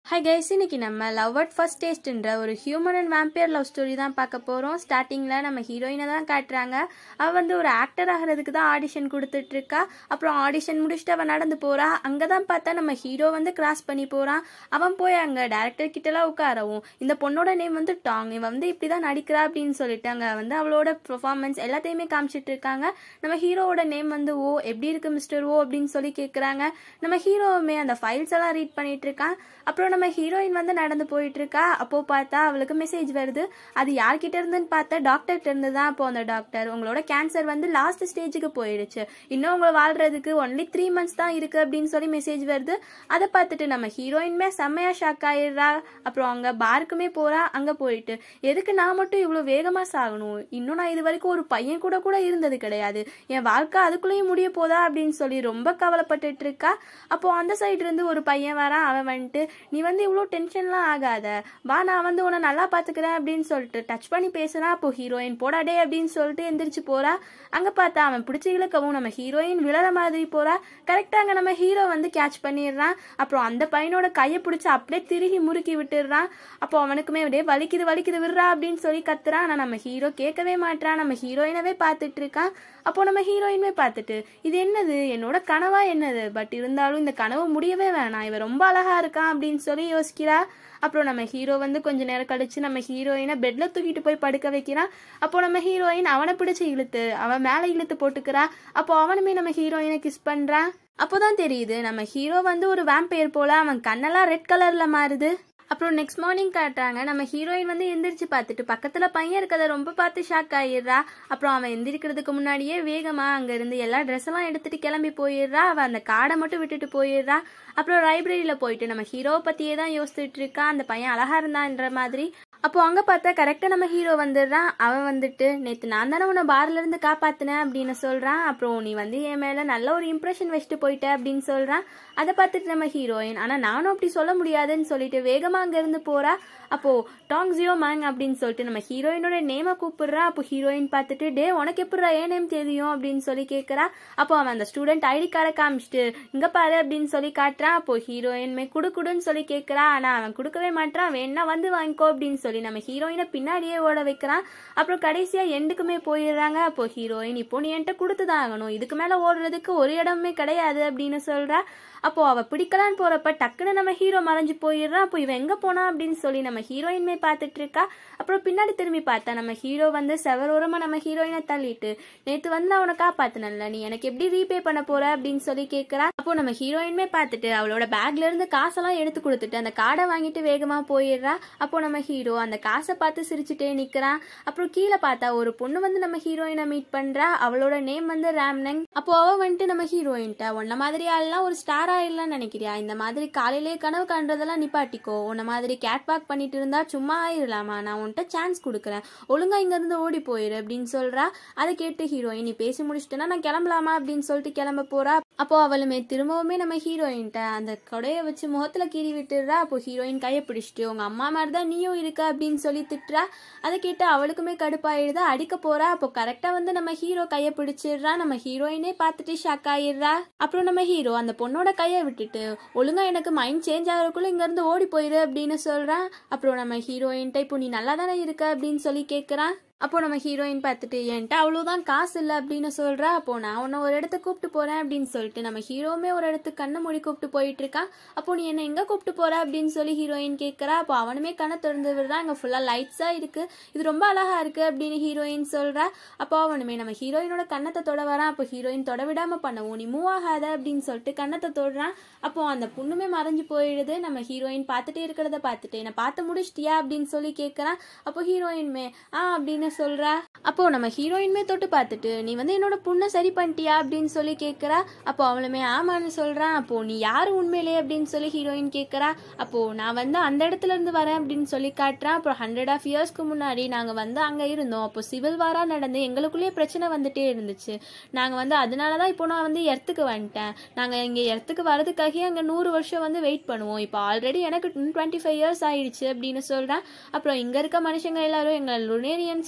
hi guys இன்னைக்கு நம்ம love at first டேஸ்ட்ன்ற ஒரு human and vampire love story தான் பார்க்க போகிறோம் ஸ்டார்டிங்கில் நம்ம ஹீரோயினை தான் காட்டுறாங்க அவள் வந்து ஒரு ஆக்டர் ஆகிறதுக்கு தான் ஆடிஷன் கொடுத்துட்டு இருக்கா அப்புறம் ஆடிஷன் முடிச்சுட்டு அவள் நடந்து போகிறா அங்கே தான் பார்த்தா நம்ம ஹீரோ வந்து கிராஸ் பண்ணி போகிறான் அவன் போய் அங்கே டேரக்டர் கிட்டலாம் உட்காரவும் இந்த பொண்ணோட நேம் வந்து டாங் இவன் வந்து இப்படி தான் நடிக்கிறா அப்படின்னு சொல்லிட்டு அங்கே வந்து அவளோட பெர்ஃபார்மன்ஸ் எல்லாத்தையுமே காமிச்சிட்டு இருக்காங்க நம்ம ஹீரோவோட நேம் வந்து ஓ எப்படி இருக்கு மிஸ்டர் ஓ அப்படின்னு சொல்லி கேட்குறாங்க நம்ம ஹீரோவுமே அந்த ஃபைல்ஸ் எல்லாம் ரீட் பண்ணிட்டு இருக்கான் அப்புறம் நம்ம ஹீரோயின் வந்து நடந்து போயிட்டு இருக்கா அப்போ பார்த்தா அவளுக்கு மெசேஜ் வருது அது யார்கிட்ட இருந்துன்னு பார்த்தா டாக்டர்கிட்ட இருந்து தான் அப்போ அந்த டாக்டர் உங்களோட கேன்சர் வந்து லாஸ்ட் ஸ்டேஜுக்கு போயிடுச்சு இன்னும் உங்களை வாழ்றதுக்கு ஒன்லி த்ரீ மந்த்ஸ் தான் இருக்கு அப்படின்னு சொல்லி மெசேஜ் வருது அதை பார்த்துட்டு நம்ம ஹீரோயின்மே செம்மையா ஷாக் ஆயிடுறா அப்புறம் அங்க பாருக்குமே போறா அங்க போயிட்டு எதுக்கு நான் மட்டும் இவ்வளோ வேகமா சாகணும் இன்னும் நான் இது வரைக்கும் ஒரு பையன் கூட கூட இருந்தது கிடையாது என் வாழ்க்கை அதுக்குள்ளேயும் முடிய போதா அப்படின்னு சொல்லி ரொம்ப கவலைப்பட்டுட்டு இருக்கா அப்போ அந்த சைடு இருந்து ஒரு பையன் வரான் அவன் வந்துட்டு நீ வந்து இவ்வளோ டென்ஷன்லாம் ஆகாத வா நான் வந்து உன்னை நல்லா பார்த்துக்கிறேன் அப்படின்னு சொல்லிட்டு டச் பண்ணி பேசுறான் அப்போ ஹீரோயின் போடாடே அப்படின்னு சொல்லிட்டு எந்திரிச்சு போறா அங்க பார்த்தா அவன் பிடிச்சி இழுக்கவும் நம்ம ஹீரோயின் விழற மாதிரி போறா கரெக்டா அங்க நம்ம ஹீரோ வந்து கேட்ச் பண்ணிடுறான் அப்புறம் அந்த பையனோட கையை பிடிச்சி அப்படியே திருகி முறுக்கி விட்டுடுறான் அப்போ அவனுக்குமே அப்படியே வலிக்குது வலிக்குது விடுறா அப்படின்னு சொல்லி கத்துறான் ஆனா நம்ம ஹீரோ கேட்கவே மாட்டான் நம்ம ஹீரோயினவே பார்த்துட்டு இருக்கான் அப்போ நம்ம ஹீரோயினுமே பார்த்துட்டு இது என்னது என்னோட கனவா என்னது பட் இருந்தாலும் இந்த கனவு முடியவே வேணாம் இவன் ரொம்ப அழகா இருக்கான் அப்படின்னு சொல்லி யோசிக்கிறா அப்புறம் நம்ம ஹீரோ வந்து கொஞ்ச நேரம் கழிச்சு நம்ம ஹீரோயினை பெட்ல தூக்கிட்டு போய் படுக்க வைக்கிறான் அப்போ நம்ம ஹீரோயின் அவனை பிடிச்சு இழுத்து அவன் மேலே இழுத்து போட்டுக்கிறா அப்போ அவனுமே நம்ம ஹீரோயினை கிஸ் பண்றான் அப்போதான் தெரியுது நம்ம ஹீரோ வந்து ஒரு வேம்பயர் போல அவன் கண்ணெல்லாம் ரெட் கலர்ல மாறுது அப்புறம் நெக்ஸ்ட் மார்னிங் காட்டுறாங்க நம்ம ஹீரோயின் வந்து எந்திரிச்சு பார்த்துட்டு பக்கத்துல பையன் இருக்கதை ரொம்ப பார்த்து ஷாக் ஆயிடுறா அப்புறம் அவன் எந்திரிக்கிறதுக்கு முன்னாடியே வேகமா அங்க இருந்து எல்லா ட்ரெஸ் எல்லாம் எடுத்துட்டு கிளம்பி போயிடுறா அவன் அந்த காடை மட்டும் விட்டுட்டு போயிடுறா அப்புறம் லைப்ரரியில போயிட்டு நம்ம ஹீரோவை பத்தியே தான் யோசிச்சுட்டு இருக்கா அந்த பையன் அழகா இருந்தான்ற மாதிரி அப்போ அங்க பார்த்தா கரெக்டா நம்ம ஹீரோ வந்துடுறான் அவன் வந்துட்டு நேத்து நான் தானே உன்னை பார்ல இருந்து காப்பாத்தினேன் அப்படின்னு சொல்றான் அப்புறம் நீ வந்து என் மேல நல்ல ஒரு இம்ப்ரெஷன் வச்சுட்டு போயிட்ட அப்படின்னு சொல்றான் அதை பார்த்துட்டு நம்ம ஹீரோயின் ஆனா நானும் அப்படி சொல்ல முடியாதுன்னு சொல்லிட்டு வேகமா அங்க இருந்து போறா அப்போ டாங் ஜியோ மேங் அப்படின்னு சொல்லிட்டு நம்ம ஹீரோயினோட நேமை கூப்பிடுறா அப்போ ஹீரோயின் பார்த்துட்டு டே உனக்கு எப்படிடா ஏன் நேம் தெரியும் அப்படின்னு சொல்லி கேட்கறா அப்போ அவன் அந்த ஸ்டூடெண்ட் ஐடி கார்டை காமிச்சிட்டு இங்க பாரு அப்படின்னு சொல்லி காட்டுறான் அப்போ ஹீரோயின்மே குடு குடுன்னு சொல்லி கேட்கறா ஆனா அவன் கொடுக்கவே மாட்டான் வேணா வந்து வாங்கிக்கோ அப்படின்னு சொல்லி நம்ம ஹீரோயினை பின்னாடியே ஓட வைக்கிறான் அப்புறம் கடைசியா எண்டுக்குமே போயிடுறாங்க அப்போ ஹீரோயின் இப்போ நீ என்கிட்ட கொடுத்துதான் ஆகணும் இதுக்கு மேல ஓடுறதுக்கு ஒரு இடமே கிடையாது அப்படின்னு சொல்றா அப்போ அவ பிடிக்கலான்னு போறப்ப டக்குன்னு நம்ம ஹீரோ மறைஞ்சு போயிடுறான் அப்போ இவன் எங்க போனா அப்படின்னு சொல்லி நம்ம ஹீரோயின்மே பார்த்துட்டு இருக்கா அப்புறம் பின்னாடி திரும்பி பார்த்தா நம்ம ஹீரோ வந்து செவரோரமா நம்ம ஹீரோயினை தள்ளிட்டு நேத்து வந்து நான் உனக்கு காப்பாத்தினல நீ எனக்கு எப்படி ரீபே பண்ண போற அப்படின்னு சொல்லி கேட்கறா அப்போ நம்ம ஹீரோயின்மே பார்த்துட்டு அவளோட பேக்ல இருந்து காசெல்லாம் எடுத்து கொடுத்துட்டு அந்த கார்டை வாங்கிட்டு வேகமா போயிடுறா அப்போ நம்ம ஹீரோ அந்த காசை பார்த்து சிரிச்சுட்டே நிக்கிறான் அப்புறம் கீழே பார்த்தா ஒரு பொண்ணு வந்து நம்ம ஹீரோயினை மீட் பண்றா அவளோட நேம் வந்து ராம்னங் அப்போ அவ வந்துட்டு நம்ம ஹீரோயின்ட்ட உன்ன மாதிரி ஆள்லாம் ஒரு ஸ்டாரா இல்லைன்னு நினைக்கிறியா இந்த மாதிரி காலையிலேயே கனவு காண்றதெல்லாம் நிப்பாட்டிக்கோ உன்ன மாதிரி கேட் வாக் பண்ணிட்டு இருந்தா சும்மா ஆயிடலாமா நான் உன்கிட்ட சான்ஸ் கொடுக்குறேன் ஒழுங்கா இங்க இருந்து ஓடி போயிரு அப்படின்னு சொல்றா அதை கேட்டு ஹீரோயின் நீ பேசி முடிச்சிட்டேன்னா நான் கிளம்பலாமா அப்படின்னு சொல்லிட்டு கிளம்ப போறா அப்போ அவளுமே திரும்பவுமே நம்ம ஹீரோயின்ட்ட அந்த கொடையை வச்சு முகத்துல கீறி விட்டுடுறா அப்போ ஹீரோயின் கையை பிடிச்சிட்டு உங்க அம்மா மாதிரி தான் நீயும் இருக்க அப்படின்னு சொல்லி திட்டுறா அதை கேட்டு அவளுக்குமே கடுப்பாயிடுதா அடிக்க போறா அப்போ கரெக்டா வந்து நம்ம ஹீரோ கையை பிடிச்சிடுறா நம்ம ஹீரோயினே பார்த்துட்டு ஷாக் ஆயிடுறா அப்புறம் நம்ம ஹீரோ அந்த பொண்ணோட கையை விட்டுட்டு ஒழுங்கா எனக்கு மைண்ட் சேஞ்ச் ஆகிறதுக்குள்ள இங்க இருந்து ஓடி போயிரு அப்படின்னு சொல்றான் அப்புறம் நம்ம ஹீரோயின்ட்ட இப்போ நீ நல்லா தானே இருக்க அப்படின்னு சொல்லி கேட்கறான் அப்போ நம்ம ஹீரோயின் பார்த்துட்டு என்கிட்ட அவ்வளோதான் காசு இல்லை அப்படின்னு சொல்கிறா அப்போ நான் உன்னை ஒரு இடத்துக்கு கூப்பிட்டு போகிறேன் அப்படின்னு சொல்லிட்டு நம்ம ஹீரோவுமே ஒரு இடத்துக்கு கண்ணை மூடி கூப்பிட்டு போயிட்டு இருக்கான் அப்போ நீ என்ன எங்கே கூப்பிட்டு போற அப்படின்னு சொல்லி ஹீரோயின் கேட்குறா அப்போ அவனுமே கண்ணை திறந்து விடுறான் இங்கே ஃபுல்லாக லைட்ஸாக இருக்குது இது ரொம்ப அழகாக இருக்குது அப்படின்னு ஹீரோயின் சொல்கிறா அப்போ அவனுமே நம்ம ஹீரோயினோட கண்ணத்தை தொட வரான் அப்போ ஹீரோயின் தொட விடாமல் பண்ணவும் நீ மூவ் ஆகாத அப்படின்னு சொல்லிட்டு கண்ணத்தை தொடுறான் அப்போ அந்த பொண்ணுமே மறைஞ்சு போயிடுது நம்ம ஹீரோயின் பார்த்துட்டே இருக்கிறத பார்த்துட்டு என்னை பார்த்து முடிச்சிட்டியா அப்படின்னு சொல்லி கேட்குறான் அப்போ ஹீரோயின்மே ஆ அப்படின்னு சொல்றா அப்போ நம்ம ஹீரோயின்மே தொட்டு பார்த்துட்டு நீ வந்து என்னோட புண்ணை சரி பண்ணிட்டியா அப்படின்னு சொல்லி கேட்குறா அப்போ அவளுமே ஆமான்னு சொல்றான் அப்போ நீ யாரு உண்மையிலே அப்படின்னு சொல்லி ஹீரோயின் கேட்குறா அப்போ நான் வந்து அந்த இடத்துல இருந்து வரேன் அப்படின்னு சொல்லி காட்டுறான் அப்புறம் ஹண்ட்ரட் ஆஃப் இயர்ஸ்க்கு முன்னாடி நாங்கள் வந்து அங்கே இருந்தோம் அப்போ சிவில் வாரா நடந்து எங்களுக்குள்ளேயே பிரச்சனை வந்துட்டே இருந்துச்சு நாங்கள் வந்து அதனால தான் இப்போ நான் வந்து எர்த்துக்கு வந்துட்டேன் நாங்கள் இங்கே எர்த்துக்கு வரதுக்காக அங்கே நூறு வருஷம் வந்து வெயிட் பண்ணுவோம் இப்போ ஆல்ரெடி எனக்கு டுவெண்ட்டி ஃபைவ் இயர்ஸ் ஆயிடுச்சு அப்படின்னு சொல்கிறேன் அப்புறம் இங்கே இருக்க மனுஷங்க எல்லாரும் எங்களை லுனேரியன்ஸ்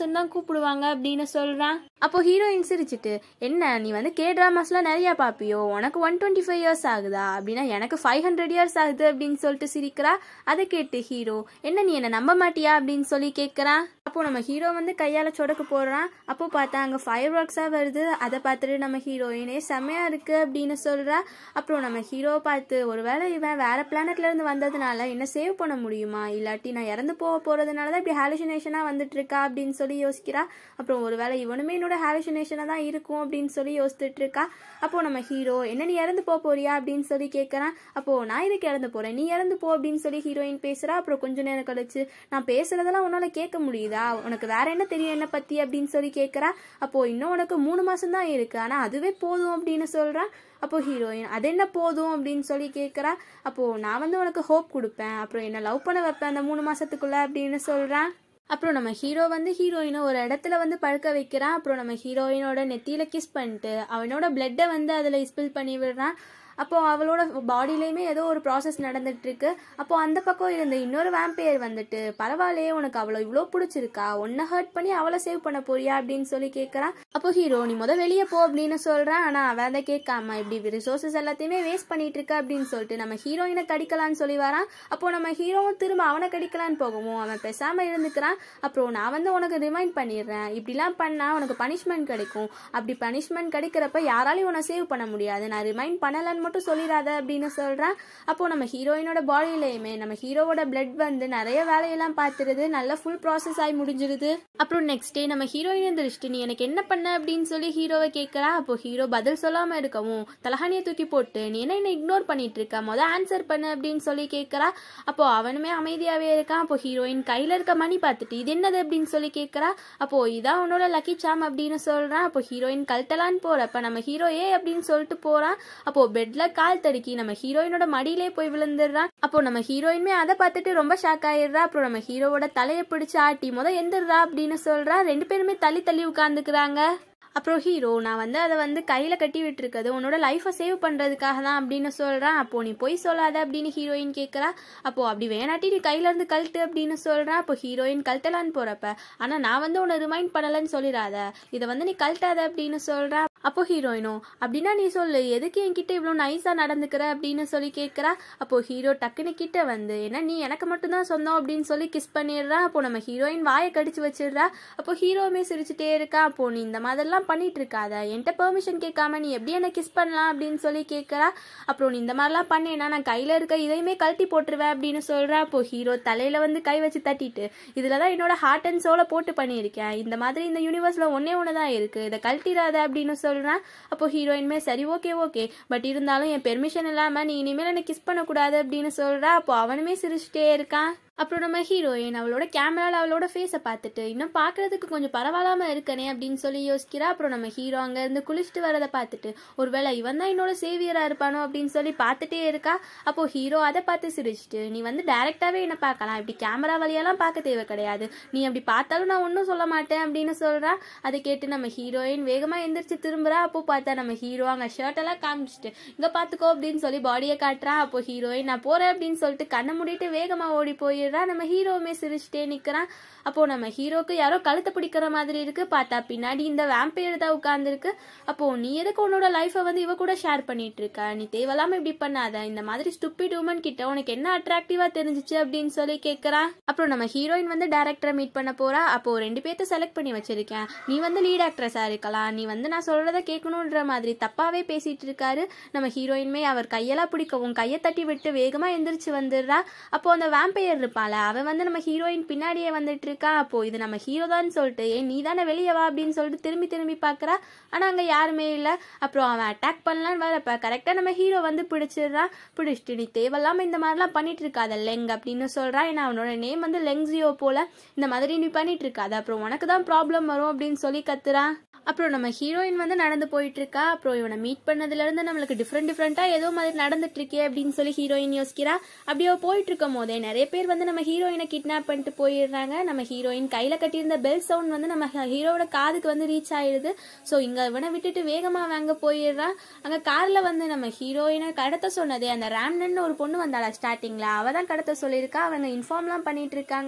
ட்ராமாஸ்ன்னு தான் கூப்பிடுவாங்க அப்படின்னு சொல்றான் அப்போ ஹீரோயின் சிரிச்சிட்டு என்ன நீ வந்து கே ட்ராமாஸ்லாம் நிறைய பாப்பியோ உனக்கு ஒன் டுவெண்ட்டி ஃபைவ் இயர்ஸ் ஆகுதா அப்படின்னா எனக்கு ஃபைவ் ஹண்ட்ரட் இயர்ஸ் ஆகுது அப்படின்னு சொல்லிட்டு சிரிக்கிறா அதை கேட்டு ஹீரோ என்ன நீ என்ன நம்ப மாட்டியா அப்படின்னு சொல்லி கேட்குறான் அப்போ நம்ம ஹீரோ வந்து கையால சொடக்கு போடுறான் அப்போ பார்த்தா அங்கே ஃபயர் ஒர்க்ஸாக வருது அதை பார்த்துட்டு நம்ம ஹீரோயினே செம்மையா இருக்கு அப்படின்னு சொல்றா அப்புறம் நம்ம ஹீரோவை பார்த்து ஒருவேளை இவன் வேற பிளானட்ல இருந்து வந்ததுனால என்ன சேவ் பண்ண முடியுமா இல்லாட்டி நான் இறந்து போக போறதுனால தான் இப்படி ஹாலுசினேஷனா வந்துட்டு இருக்கா அப்படின்னு சொல்லி யோசிக்கிறா அப்புறம் ஒருவேளை இவனுமே என்னோட ஹாலுசினேஷனா தான் இருக்கும் அப்படின்னு சொல்லி யோசிச்சுட்டு இருக்கா அப்போ நம்ம ஹீரோ என்ன நீ இறந்து போக போறியா அப்படின்னு சொல்லி கேட்கறான் அப்போ நான் இதுக்கு இறந்து போறேன் நீ இறந்து போ அப்படின்னு சொல்லி ஹீரோயின் பேசுறா அப்புறம் கொஞ்ச நேரம் கழிச்சு நான் பேசுறதெல்லாம் உன்னால கேட்க முடியுதா உனக்கு வேற என்ன தெரியும் என்ன பத்தி அப்படின்னு சொல்லி கேட்கறா அப்போ இன்னும் உனக்கு மூணு மாசம் தான் இருக்கு ஆனா அதுவே போதும் அப்படின்னு சொல்றான் அப்போ ஹீரோயின் அது என்ன போதும் அப்படின்னு சொல்லி கேட்குறா அப்போ நான் வந்து உனக்கு ஹோப் கொடுப்பேன் அப்புறம் என்ன லவ் பண்ண வைப்பேன் அந்த மூணு மாசத்துக்குள்ள அப்படின்னு சொல்றான் அப்புறம் நம்ம ஹீரோ வந்து ஹீரோயினை ஒரு இடத்துல வந்து பழுக்க வைக்கிறான் அப்புறம் நம்ம ஹீரோயினோட நெத்தியில கிஸ் பண்ணிட்டு அவனோட பிளட்டை வந்து அதில் ஸ்பில் பண்ணி விடுறான் அப்போ அவளோட பாடியிலையுமே ஏதோ ஒரு ப்ராசஸ் நடந்துட்டு இருக்கு அப்போ அந்த பக்கம் இருந்த இன்னொரு வேம்பையர் வந்துட்டு பரவாயில்லையே உனக்கு அவளை இவ்வளோ பிடிச்சிருக்கா உன்னை ஹர்ட் பண்ணி அவளை சேவ் பண்ண போறியா அப்படின்னு சொல்லி கேட்குறான் அப்போ ஹீரோ நீ முத வெளியே போ அப்படின்னு சொல்றான் ஆனா அவன் அதை கேட்காம இப்படி ரிசோர்சஸ் எல்லாத்தையுமே வேஸ்ட் பண்ணிட்டு இருக்க அப்படின்னு சொல்லிட்டு நம்ம ஹீரோயினை கடிக்கலான்னு சொல்லி வரான் அப்போ நம்ம ஹீரோவும் திரும்ப அவனை கடிக்கலான்னு போகவும் அவன் பேசாம இருந்துக்கிறான் அப்புறம் நான் வந்து உனக்கு ரிமைண்ட் பண்ணிடுறேன் இப்படிலாம் பண்ணா உனக்கு பனிஷ்மெண்ட் கிடைக்கும் அப்படி பனிஷ்மெண்ட் கிடைக்கிறப்ப யாராலையும் உன்னை சேவ் பண்ண முடியாது நான் ரிமைண்ட் பண்ணலன்னு மட்டும் சொல்லிடாத அப்படின்னு சொல்றான் அப்போ நம்ம ஹீரோயினோட பாடியிலையுமே நம்ம ஹீரோவோட பிளட் வந்து நிறைய வேலையெல்லாம் பார்த்துருது நல்லா ஃபுல் ப்ராசஸ் ஆகி முடிஞ்சிருது அப்புறம் நெக்ஸ்ட் டே நம்ம ஹீரோயின் எந்திரிச்சிட்டு நீ எனக்கு என்ன பண்ண அப்படின்னு சொல்லி ஹீரோவை கேட்கறா அப்போ ஹீரோ பதில் சொல்லாம இருக்கவும் தலகாணியை தூக்கி போட்டு நீ என்ன என்ன இக்னோர் பண்ணிட்டு இருக்க முத ஆன்சர் பண்ணு அப்படின்னு சொல்லி கேட்கறா அப்போ அவனுமே அமைதியாவே இருக்கான் அப்போ ஹீரோயின் கையில இருக்க மணி பார்த்துட்டு இது என்னது அப்படின்னு சொல்லி கேட்கறா அப்போ இதான் உன்னோட லக்கி சாம் அப்படின்னு சொல்றான் அப்போ ஹீரோயின் கழட்டலான்னு போறப்ப நம்ம ஹீரோ ஏ அப்படின்னு சொல்லிட்டு போறான் அப்போ பெட்ல கால் தடுக்கி நம்ம ஹீரோயினோட மடியிலே போய் விழுந்துடுறான் அப்போ நம்ம ஹீரோயினுமே அதை பார்த்துட்டு ரொம்ப ஷாக் ஆயிடுறா அப்புறம் நம்ம ஹீரோவோட தலையை பிடிச்சு ஆட்டி முத எந்திரா அப்படின்னு சொல்றா ரெண்டு பேருமே தள்ளி தள்ளி உட்காந்துக்கிறாங்க அப்புறம் ஹீரோ நான் வந்து அதை வந்து கையில் கட்டி விட்டுருக்குது உன்னோட லைஃப்பை சேவ் பண்ணுறதுக்காக தான் அப்படின்னு சொல்கிறான் அப்போ நீ போய் சொல்லாத அப்படின்னு ஹீரோயின் கேட்குறா அப்போ அப்படி வேணாட்டி நீ கையிலேருந்து கழட்டு அப்படின்னு சொல்கிறான் அப்போ ஹீரோயின் கழட்டலான்னு போகிறப்ப ஆனால் நான் வந்து உன்னை ரிமைண்ட் பண்ணலன்னு சொல்லிடாத இதை வந்து நீ கழட்டாத அப்படின்னு சொல்கிறா அப்போ ஹீரோயினோ அப்படின்னா நீ சொல்லு எதுக்கு என்கிட்ட இவ்வளோ நைஸாக நடந்துக்கிற அப்படின்னு சொல்லி கேட்குறா அப்போ ஹீரோ டக்குன்னு கிட்ட வந்து ஏன்னா நீ எனக்கு மட்டும்தான் சொந்தம் அப்படின்னு சொல்லி கிஸ் பண்ணிடுறா அப்போ நம்ம ஹீரோயின் வாயை கடிச்சு வச்சிடுறா அப்போ ஹீரோவுமே சிரிச்சுட்டே இருக்கா அப்போ நீ இந்த மாதிரிலாம் பண்ணிட்டு இருக்காத என்கிட்ட பெர்மிஷன் கேட்காம நீ எப்படி என்ன கிஸ் பண்ணலாம் அப்படின்னு சொல்லி கேட்குறா அப்புறம் நீ இந்த மாதிரிலாம் பண்ணேன்னா நான் கையில் இருக்க இதையுமே கழட்டி போட்டுருவேன் அப்படின்னு சொல்கிறா அப்போ ஹீரோ தலையில் வந்து கை வச்சு தட்டிட்டு இதில் தான் என்னோட ஹார்ட் அண்ட் சோலை போட்டு பண்ணியிருக்கேன் இந்த மாதிரி இந்த யூனிவர்ஸில் ஒன்றே ஒன்று தான் இருக்குது இதை கழட்டிடாத அப்படின்னு சொல்கிறேன் அப்போ ஹீரோயின்மே சரி ஓகே ஓகே பட் இருந்தாலும் என் பெர்மிஷன் இல்லாமல் நீ இனிமேல் என்னை கிஸ் பண்ணக்கூடாது அப்படின்னு சொல்கிறா அப்போ அவனுமே சிரிச்சிட்டே இருக்கான் அப்புறம் நம்ம ஹீரோயின் அவளோட கேமராவில் அவளோட ஃபேஸை பார்த்துட்டு இன்னும் பார்க்கறதுக்கு கொஞ்சம் பரவாயில்லாம இருக்கனே அப்படின்னு சொல்லி யோசிக்கிறா அப்புறம் நம்ம ஹீரோ அங்கேருந்து குளிச்சுட்டு வரதை பார்த்துட்டு ஒருவேளை இவன் தான் என்னோட சேவியராக இருப்பானோ அப்படின்னு சொல்லி பார்த்துட்டே இருக்கா அப்போ ஹீரோ அதை பார்த்து சிரிச்சிட்டு நீ வந்து டேரெக்டாகவே என்ன பார்க்கலாம் இப்படி கேமரா வழியெல்லாம் பார்க்க தேவை கிடையாது நீ அப்படி பார்த்தாலும் நான் ஒன்றும் சொல்ல மாட்டேன் அப்படின்னு சொல்கிறா அதை கேட்டு நம்ம ஹீரோயின் வேகமாக எந்திரிச்சு திரும்புறா அப்போ பார்த்தா நம்ம ஹீரோ அங்கே ஷர்ட்டெல்லாம் காமிச்சிட்டு இங்கே பார்த்துக்கோ அப்படின்னு சொல்லி பாடியை காட்டுறா அப்போ ஹீரோயின் நான் போகிறேன் அப்படின்னு சொல்லிட்டு கண்ணை மூடிட்டு வேகமாக ஓடி போய் போயிடுறா நம்ம ஹீரோவுமே சிரிச்சிட்டே நிற்கிறான் அப்போ நம்ம ஹீரோக்கு யாரோ கழுத்தை பிடிக்கிற மாதிரி இருக்கு பார்த்தா பின்னாடி இந்த வேம்பையர் தான் உட்காந்துருக்கு அப்போ நீ எதுக்கு உன்னோட லைஃபை வந்து இவ கூட ஷேர் பண்ணிட்டு இருக்க நீ தேவையில்லாம இப்படி பண்ணாத இந்த மாதிரி ஸ்டூப்பிட் உமன் கிட்ட உனக்கு என்ன அட்ராக்டிவா தெரிஞ்சிச்சு அப்படின்னு சொல்லி கேட்கறான் அப்புறம் நம்ம ஹீரோயின் வந்து டேரக்டரை மீட் பண்ண போறா அப்போ ரெண்டு பேர்த்த செலக்ட் பண்ணி வச்சிருக்கேன் நீ வந்து லீட் ஆக்ட்ரஸா இருக்கலாம் நீ வந்து நான் சொல்றத கேட்கணுன்ற மாதிரி தப்பாவே பேசிட்டு இருக்காரு நம்ம ஹீரோயின்மே அவர் கையெல்லாம் பிடிக்கவும் கையை தட்டி விட்டு வேகமா எந்திரிச்சு வந்துடுறா அப்போ அந்த வேம்பையர் இருப்பாள அவன் வந்து நம்ம ஹீரோயின் பின்னாடியே வந்துட்டு இருக்கா அப்போ இது நம்ம ஹீரோ தான் சொல்லிட்டு ஏன் நீ தானே வெளியே வா அப்படின்னு சொல்லிட்டு திரும்பி திரும்பி பார்க்கறா ஆனா அங்க யாருமே இல்லை அப்புறம் அவன் அட்டாக் பண்ணலான்னு வரப்ப கரெக்டா நம்ம ஹீரோ வந்து பிடிச்சிடுறான் பிடிச்சிட்டு நீ தேவையில்லாம இந்த மாதிரிலாம் பண்ணிட்டு இருக்காத லெங் அப்படின்னு சொல்றான் ஏன்னா அவனோட நேம் வந்து லெங்ஸியோ போல இந்த மாதிரி நீ பண்ணிட்டு இருக்காத அப்புறம் உனக்கு தான் ப்ராப்ளம் வரும் அப்படின்னு சொல்லி கத்துறான் அப்புறம் நம்ம ஹீரோயின் வந்து நடந்து போயிட்டு இருக்கா அப்புறம் இவனை மீட் பண்ணதுல இருந்து நம்மளுக்கு டிஃப்ரெண்ட் டிஃப்ரெண்டா ஏதோ மாதிரி நடந்துட்டு இருக்கே அப்படின்னு சொல்லி ஹீரோயின் யோசிக்கிறா அப்படியே போயிட்டு இருக்கும் போதே நிறைய பேர் வந்து நம்ம ஹீரோயினை கிட்னாப் பண்ணிட்டு போயிடுறாங்க நம்ம ஹீரோயின் கையில கட்டியிருந்த பெல் சவுண்ட் வந்து நம்ம ஹீரோவோட காதுக்கு வந்து ரீச் ஆயிடுது ஸோ இங்க இவனை விட்டுட்டு வேகமா வாங்க போயிடுறான் அங்க கார்ல வந்து நம்ம ஹீரோயினை கடத்த சொன்னதே அந்த ரேம்னன் ஒரு பொண்ணு வந்தாளா ஸ்டார்டிங்ல அவ தான் கடத்த சொல்லியிருக்கா அவங்க இன்ஃபார்ம்லாம் பண்ணிட்டு இருக்காங்க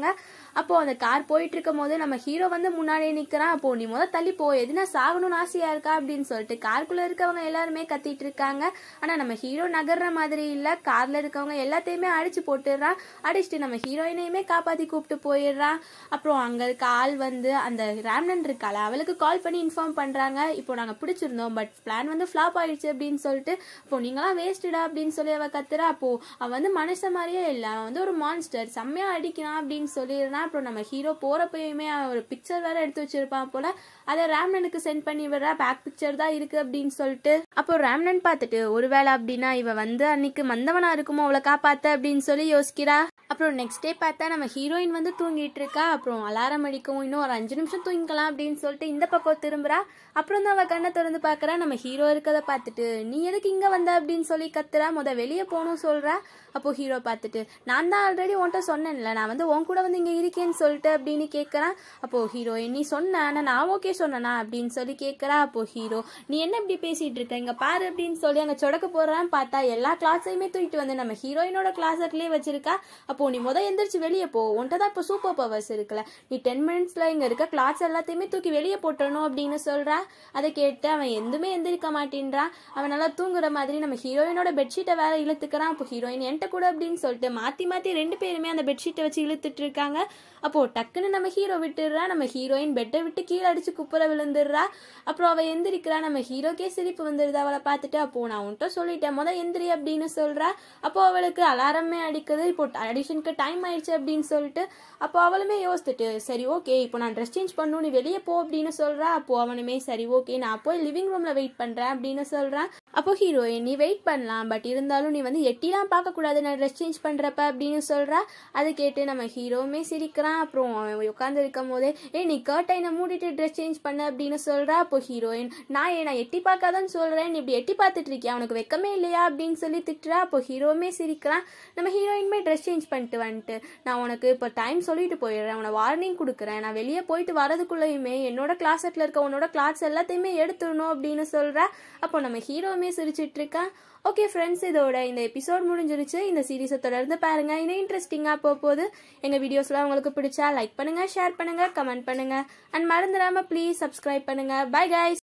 அப்போ அந்த கார் போயிட்டு இருக்கும் போது நம்ம ஹீரோ வந்து முன்னாடியே நிக்கிறான் அப்போ நீ முத தள்ளி போ எதுனா சாகணும்னு ஆசையா இருக்கா அப்படின்னு சொல்லிட்டு காருக்குள்ள இருக்கவங்க எல்லாருமே கத்திட்டு இருக்காங்க ஆனா நம்ம ஹீரோ நகர்ற மாதிரி இல்ல கார்ல இருக்கவங்க எல்லாத்தையுமே அடிச்சு போட்டுடுறான் அடிச்சுட்டு நம்ம ஹீரோயினையுமே காப்பாத்தி கூப்பிட்டு போயிடுறான் அப்புறம் அங்க இருக்க ஆள் வந்து அந்த ராம்னன் இருக்கால அவளுக்கு கால் பண்ணி இன்ஃபார்ம் பண்றாங்க இப்போ நாங்க பிடிச்சிருந்தோம் பட் பிளான் வந்து ஃபிளாப் ஆயிடுச்சு அப்படின்னு சொல்லிட்டு இப்போ நீங்களாம் வேஸ்டடா அப்படின்னு சொல்லி அவ கத்துறா அப்போ அவன் வந்து மனுஷன் மாதிரியே இல்ல அவன் வந்து ஒரு மான்ஸ்டர் செம்மையா அடிக்கிறான் அப்படின்னு சொல்லிடுறான் அப்புறம் நம்ம ஹீரோ போறப்பயுமே அவன் ஒரு பிக்சர் வேற எடுத்து வச்சிருப்பான் போல அதை ராம்னனுக்கு சென்ட் பண்ணி விடுறா பேக் பிக்சர் தான் இருக்கு அப்படின்னு சொல்லிட்டு அப்போ ராம்னன் பார்த்துட்டு ஒருவேளை அப்படின்னா இவ வந்து அன்னைக்கு மந்தவனா இருக்குமோ அவளை காப்பாத்த அப்படின்னு சொல்லி யோசிக்கிறா அப்புறம் நெக்ஸ்ட் டே பார்த்தா நம்ம ஹீரோயின் வந்து தூங்கிட்டு இருக்கா அப்புறம் அலாரம் அடிக்கவும் இன்னும் ஒரு அஞ்சு நிமிஷம் தூங்கிக்கலாம் அப்படின்னு சொல்லிட்டு இந்த பக்கம் திரும்புறா அப்புறம் தான் அவ கண்ணை திறந்து பார்க்கறா நம்ம ஹீரோ இருக்கதை பார்த்துட்டு நீ எதுக்கு இங்க வந்த அப்படின்னு சொல்லி கத்துறா முத வெளியே போகணும் சொல்றா அப்போ ஹீரோ பார்த்துட்டு நான் தான் ஆல்ரெடி உன்கிட்ட சொன்னேன்ல நான் வந்து உன் கூட வந்து இங்க இருக்கேன்னு சொல்லிட்டு அப்படின்னு கேட்கறான் அப்போ ஹீரோயின் நீ சொன்ன ஆனா நான் ஓகே சொன்னனா அப்படின்னு சொல்லி கேட்கறா அப்போ ஹீரோ நீ என்ன இப்படி பேசிட்டு இருக்க இங்க பாரு அப்படின்னு சொல்லி அங்க சொடக்க போறான்னு பார்த்தா எல்லா கிளாஸையுமே தூக்கிட்டு வந்து நம்ம ஹீரோயினோட கிளாஸட்லயே வச்சிருக்கா அப்போ நீ முத எந்திரிச்சு வெளியே போ உன்கிட்ட தான் இப்போ சூப்பர் பவர்ஸ் இருக்குல்ல நீ டென் மினிட்ஸ்ல இங்க இருக்க கிளாஸ் எல்லாத்தையுமே தூக்கி வெளியே போட்டணும் அப்படின்னு சொல்றா அதை கேட்டு அவன் எதுவுமே எந்திரிக்க மாட்டேன்றான் அவன் நல்லா தூங்குற மாதிரி நம்ம ஹீரோயினோட பெட்ஷீட்டை வேற இழுத்துக்கிறான் அப்போ ஹீரோயின் என்கிட்ட கூட அப்படின்னு சொல்லிட்டு மாத்தி மாத்தி ரெண்டு பேருமே அந்த பெட்ஷீட்டை வச்சு இழுத்துட்டு இருக்காங்க அப்போ டக்குன்னு நம்ம ஹீரோ விட்டுடுறா நம்ம ஹீரோயின் பெட்டை விட்டு கீழே அடிச்சு குப்புற விழுந்துடுறா அப்புறம் அவ எந்திரிக்கிறா நம்ம ஹீரோக்கே சிரிப்பு வந்துடுது அவளை பார்த்துட்டு அப்போ நான் உன்கிட்ட சொல்லிட்டேன் முத எந்திரி அப்படின்னு சொல்றா அப்போ அவளுக்கு அலாரமே அடிக்குது இப்போ அடிஷனுக்கு டைம் ஆயிடுச்சு அப்படின்னு சொல்லிட்டு அப்போ அவளுமே யோசிச்சுட்டு சரி ஓகே இப்போ நான் ட்ரெஸ் சேஞ்ச் பண்ணணும் நீ வெளியே போ அப்படின்னு சொல்றா அப்போ அவனுமே சரி ஓகே நான் போய் லிவிங் ரூம்ல வெயிட் பண்றேன் அப்படின்னு சொல்றான் அப்போ ஹீரோயின் நீ வெயிட் பண்ணலாம் பட் இருந்தாலும் நீ வந்து எட்டிலாம் பார்க்க கூடாது நான் ட்ரெஸ் சேஞ்ச் பண்றப்ப அப்படின்னு சொல்றா அதை கேட்டு நம்ம ஹீரோவுமே சிரிக்கிறான் அப்புறம் அவன் உட்காந்து இருக்கும் போதே ஏ நீ கர்டைனை மூடிட்டு ட்ரெஸ் சேஞ்ச் பண்ண அப்படின்னு சொல்றா அப்போ ஹீரோயின் நான் ஏன் நான் எட்டி பார்க்காதான்னு சொல்றேன் நீ இப்படி எட்டி பார்த்துட்டு இருக்கியா உனக்கு வெக்கமே இல்லையா அப்படின்னு சொல்லி திட்டுறா அப்போ ஹீரோவுமே சிரிக்கிறான் நம்ம ஹீரோயின்மே ட்ரெஸ் சேஞ்ச் பண்ணிட்டு வந்துட்டு நான் உனக்கு இப்போ டைம் சொல்லிட்டு போயிடுறேன் உன வார்னிங் கொடுக்குறேன் நான் வெளியே போயிட்டு வரதுக்குள்ளேயுமே என்னோட கிளாஸெட்டில் இருக்க உன்னோட கிளாஸ் எல்லாத்தையுமே எடுத்துடணும் அப்படின்னு சொல்ற அப்போ நம்ம ஹீரோவுமே சிரிச்சிட்டு இருக்கான் ஓகே ஃப்ரெண்ட்ஸ் இதோட இந்த எபிசோட் முடிஞ்சிருச்சு இந்த சீரீஸை தொடர்ந்து பாருங்க இன்னும் இன்ட்ரெஸ்டிங்காக போக போகுது எங்கள் வீடியோஸ்லாம் உங்களுக்கு பிடிச்சா லைக் பண்ணுங்க ஷேர் பண்ணுங்க கமெண்ட் பண்ணுங்க அண்ட் மறந்துடாம ப்ளீஸ் சப்ஸ்கிரைப் பண்ணுங்க பை கைஸ்